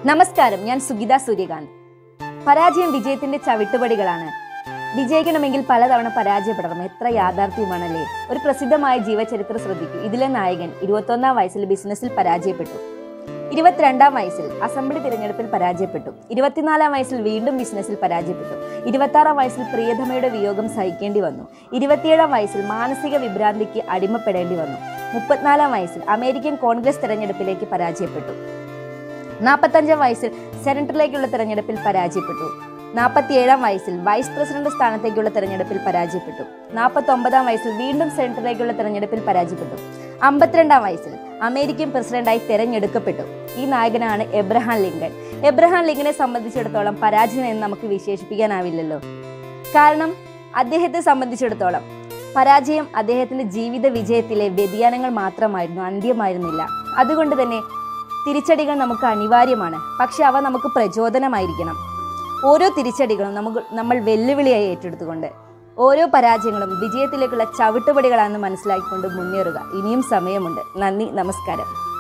നമസ്കാരം ഞാൻ സുഗിത സൂര്യകാന്ത് പരാജയം വിജയത്തിന്റെ ചവിട്ടുപടികളാണ് വിജയിക്കണമെങ്കിൽ പലതവണ പരാജയപ്പെടണം എത്ര യാഥാർത്ഥ്യമാണല്ലേ ഒരു പ്രസിദ്ധമായ ജീവചരിത്രം ശ്രദ്ധിക്കൂ ഇതിലെ നായകൻ ഇരുപത്തൊന്നാം വയസ്സിൽ ബിസിനസ്സിൽ പരാജയപ്പെട്ടു ഇരുപത്തിരണ്ടാം വയസ്സിൽ അസംബ്ലി തിരഞ്ഞെടുപ്പിൽ പരാജയപ്പെട്ടു ഇരുപത്തിനാലാം വയസ്സിൽ വീണ്ടും ബിസിനസ്സിൽ പരാജയപ്പെട്ടു ഇരുപത്താറാം വയസ്സിൽ പ്രിയതമയുടെ വിയോഗം സഹിക്കേണ്ടി വന്നു ഇരുപത്തിയേഴാം വയസ്സിൽ മാനസിക വിഭ്രാന്തിക്ക് അടിമപ്പെടേണ്ടി വന്നു മുപ്പത്തിനാലാം വയസ്സിൽ അമേരിക്കൻ കോൺഗ്രസ് തെരഞ്ഞെടുപ്പിലേക്ക് പരാജയപ്പെട്ടു നാൽപ്പത്തഞ്ചാം വയസ്സിൽ സെനറ്ററിലേക്കുള്ള തെരഞ്ഞെടുപ്പിൽ പരാജയപ്പെട്ടു നാൽപ്പത്തിയേഴാം വയസ്സിൽ വൈസ് പ്രസിഡന്റ് സ്ഥാനത്തേക്കുള്ള തെരഞ്ഞെടുപ്പിൽ പരാജയപ്പെട്ടു നാൽപ്പത്തി ഒമ്പതാം വയസ്സിൽ വീണ്ടും സെനറ്ററിലേക്കുള്ള തെരഞ്ഞെടുപ്പിൽ പരാജയപ്പെട്ടു അമ്പത്തിരണ്ടാം വയസ്സിൽ അമേരിക്കൻ പ്രസിഡന്റായി തെരഞ്ഞെടുക്കപ്പെട്ടു ഈ നായകനാണ് എബ്രഹാം ലിങ്കൺ എബ്രഹാം ലിങ്കനെ സംബന്ധിച്ചിടത്തോളം പരാജയം എന്ന് നമുക്ക് വിശേഷിപ്പിക്കാനാവില്ലല്ലോ കാരണം അദ്ദേഹത്തെ സംബന്ധിച്ചിടത്തോളം പരാജയം അദ്ദേഹത്തിന്റെ ജീവിത വിജയത്തിലെ വ്യതിയാനങ്ങൾ മാത്രമായിരുന്നു അന്ത്യമായിരുന്നില്ല അതുകൊണ്ട് തന്നെ തിരിച്ചടികൾ നമുക്ക് അനിവാര്യമാണ് പക്ഷെ അവ നമുക്ക് പ്രചോദനമായിരിക്കണം ഓരോ തിരിച്ചടികളും നമുക്ക് നമ്മൾ വെല്ലുവിളിയായി ഏറ്റെടുത്തുകൊണ്ട് ഓരോ പരാജയങ്ങളും വിജയത്തിലേക്കുള്ള ചവിട്ടുപടികളാണെന്ന് മനസ്സിലാക്കിക്കൊണ്ട് മുന്നേറുക ഇനിയും സമയമുണ്ട് നന്ദി നമസ്കാരം